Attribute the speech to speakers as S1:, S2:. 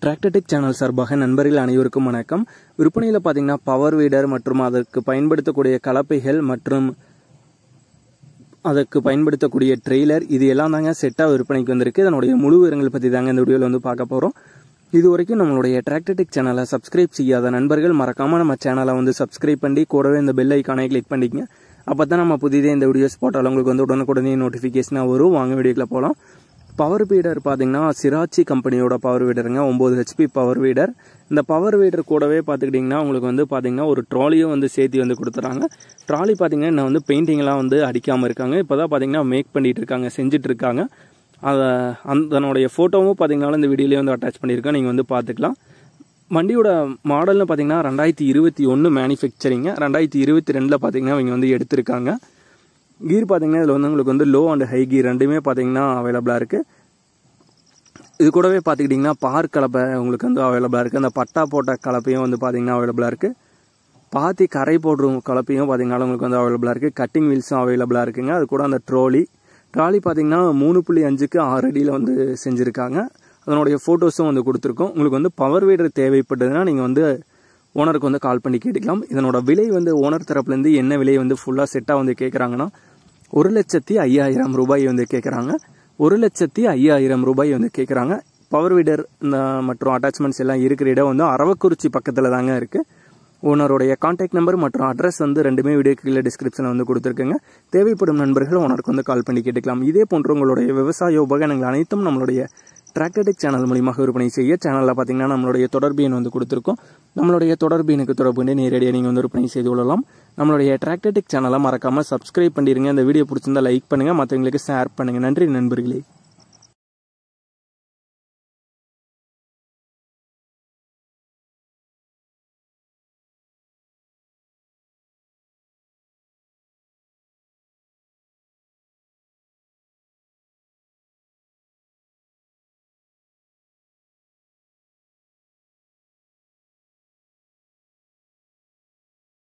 S1: Tractor Tech channel சார்பாக நண்பர்கள் அனைவருக்கும் வணக்கம் விற்பனையில் பார்த்தீங்கன்னா பவர் வீடர் மற்றும் அதற்கு பயன்படுத்தக்கூடிய கலப்பைகள் மற்றும் அதற்கு பயன்படுத்தக்கூடிய ட்ரெய்லர் இது எல்லாம் தாங்க செட்டாக விற்பனைக்கு வந்திருக்கு இதனுடைய முழு விவரங்கள் பற்றி தாங்க இந்த வீடியோவில் வந்து பார்க்க போகிறோம் இது வரைக்கும் நம்மளுடைய டிராக்டர்டெக் சேனலை சப்ஸ்கிரைப் செய்யாத நண்பர்கள் மறக்காமல் நம்ம சேனலை வந்து சப்ஸ்கிரைப் பண்ணி கூடவே இந்த பெல் ஐக்கானை கிளிக் பண்ணிக்கங்க அப்போ தான் நம்ம புதிதே இந்த வீடியோஸ் போட்டாலும் உங்களுக்கு வந்து உடனுக்குடனே நோட்டிஃபிகேஷனாக வரும் வாங்க வீடியோக்குள்ள போகலாம் பவர் வீடர் பார்த்தீங்கன்னா சிராச்சி கம்பெனியோட பவர் வீடருங்க ஒம்பது ஹெச்பி பவர் வீடர் இந்த பவர் வீடர் கூடவே பார்த்துக்கிட்டிங்கன்னா உங்களுக்கு வந்து பார்த்தீங்கன்னா ஒரு ட்ராலியும் வந்து சேர்த்து வந்து கொடுத்துறாங்க ட்ராலி பார்த்தீங்கன்னா இன்னும் வந்து பெயிண்டிங்லாம் வந்து அடிக்காமல் இருக்காங்க இப்போ தான் பார்த்தீங்கன்னா மேக் பண்ணிட்டு இருக்காங்க செஞ்சுட்டு இருக்காங்க அதை அதனுடைய ஃபோட்டோவும் பார்த்தீங்கன்னா இந்த வீடியோலேயே வந்து அட்டாச் பண்ணியிருக்கேன் நீங்கள் வந்து பார்த்துக்கலாம் வண்டியோட மாடல்னு பார்த்தீங்கன்னா ரெண்டாயிரத்தி இருபத்தி ஒன்று மேனுஃபேக்சரிங்க ரெண்டாயிரத்தி இருபத்தி ரெண்டில் பார்த்தீங்கன்னா இவங்க வந்து எடுத்திருக்காங்க கீர் பார்த்தீங்கன்னா இதில் வந்து உங்களுக்கு வந்து லோ அண்ட் ஹை கீர் ரெண்டுமே பார்த்தீங்கன்னா அவைலபிளாக இருக்குது இது கூடவே பார்த்துக்கிட்டிங்கன்னா பார் கலப்பை உங்களுக்கு வந்து அவைலபிளாக இருக்குது அந்த பட்டா போட்ட கலப்பையும் வந்து பார்த்தீங்கன்னா அவைலபிளாக இருக்குது பாத்தி கரை போடுற கலப்பையும் பார்த்தீங்கன்னா உங்களுக்கு வந்து அவைலபிளாக இருக்குது கட்டிங் வீல்ஸும் அவைலபிளாக இருக்குங்க அது கூட அந்த ட்ரோலி ட்ராலி பார்த்தீங்கன்னா மூணு புள்ளி அஞ்சுக்கு ஆறு அடியில் வந்து செஞ்சுருக்காங்க அதனுடைய ஃபோட்டோஸும் வந்து கொடுத்துருக்கோம் உங்களுக்கு வந்து பவர் வீடர் தேவைப்பட்டதுன்னா நீங்கள் வந்து ஓனருக்கு வந்து கால் பண்ணி கேட்டுக்கலாம் இதனோட விலை வந்து ஓனர் தரப்புலேருந்து என்ன விலை வந்து ஃபுல்லாக செட்டாக வந்து கேட்குறாங்கன்னா ஒரு லட்சத்தி ஐயாயிரம் ரூபாய் வந்து கேட்குறாங்க ஒரு லட்சத்தி ஐயாயிரம் ரூபாய் வந்து கேட்குறாங்க பவர் வீடர் இந்த மற்றும் அட்டாச்மெண்ட்ஸ் எல்லாம் இருக்கிற இடம் வந்து அரவக்குறிச்சி பக்கத்தில் தாங்க இருக்குது ஓனருடைய கான்டாக்ட் நம்பர் மற்றும் அட்ரஸ் வந்து ரெண்டுமே வீடியோ கீழே டிஸ்கிரிப்ஷனில் வந்து கொடுத்துருக்குங்க தேவைப்படும் நண்பர்கள் ஓனருக்கு வந்து கால் பண்ணி கேட்டுக்கலாம் இதே போன்ற உங்களுடைய விவசாய உபகரணங்கள் அனைத்தும் நம்மளுடைய டிராக்டர்டெக் சேனல் மூலியமாக விற்பனை செய்ய சேனலில் பார்த்தீங்கன்னா நம்மளுடைய தொடர்பு எண் வந்து கொடுத்துருக்கோம் நம்மளுடைய தொடர்பு எனக்கு தொடர்பு கொண்டு நேரடியாக நீங்கள் வந்து விற்பனை செய்து கொள்ளலாம் நம்மளுடைய டிராக்டர்டெக் சேனலை மறக்காமல் சப்ஸ்கிரைப் பண்ணிடுங்க இந்த வீடியோ பிடிச்சிருந்தா லைக் பண்ணுங்கள் மற்றவங்களுக்கு ஷேர் பண்ணுங்கள் நன்றி நண்பர்களே